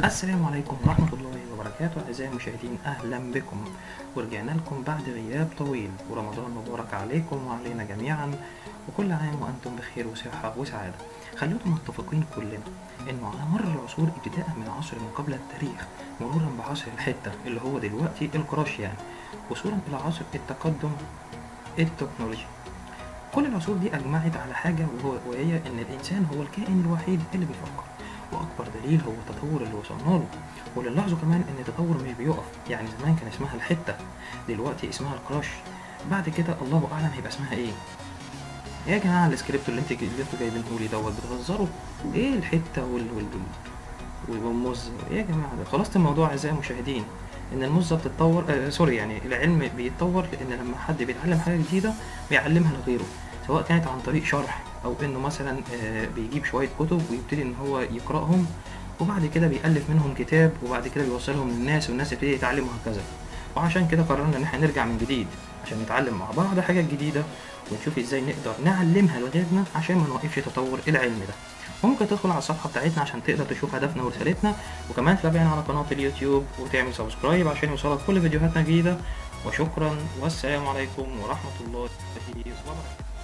السلام عليكم ورحمة الله وبركاته أعزائي المشاهدين أهلا بكم ورجعنا لكم بعد غياب طويل ورمضان مبارك عليكم وعلينا جميعا وكل عام وأنتم بخير وصحة وسعادة خلونا متفقين كلنا إنه على مر العصور ابتداء من عصر ما قبل التاريخ مرورا بعصر الحتة اللي هو دلوقتي الكراش يعني وصولا إلى عصر التقدم التكنولوجي كل العصور دي أجمعت على حاجة وهو وهي إن الإنسان هو الكائن الوحيد اللي بيفكر واكبر دليل هو التطور اللي وصلنا له واللي نلاحظه كمان ان التطور مش بيقف يعني زمان كان اسمها الحته دلوقتي اسمها الكراش بعد كده الله اعلم هيبقى اسمها ايه يا جماعه السكريبت اللي انت اللي انتوا جايبينه لي دوت بتهزروا ايه الحته وال وال وال- والمز ايه يا جماعه ده خلاصه الموضوع اعزائي المشاهدين ان المزه بتتطور آه سوري يعني العلم بيتطور لان لما حد بيتعلم حاجه جديده بيعلمها لغيره سواء كانت عن طريق شرح او انه مثلا آه، بيجيب شويه كتب ويبتدي ان هو يقراهم وبعد كده بيألف منهم كتاب وبعد كده بيوصلهم للناس والناس تبتدي تتعلم وهكذا وعشان كده قررنا ان احنا نرجع من جديد عشان نتعلم مع بعض حاجات جديدة ونشوف ازاي نقدر نعلمها لغيرنا عشان ما نوقفش تطور العلم ده وممكن تدخل على الصفحة بتاعتنا عشان تقدر تشوف هدفنا ورسالتنا وكمان تتابعنا على قناة اليوتيوب وتعمل سبسكرايب عشان يوصلك كل فيديوهاتنا الجديدة وشكرا والسلام عليكم ورحمة الله وبركاته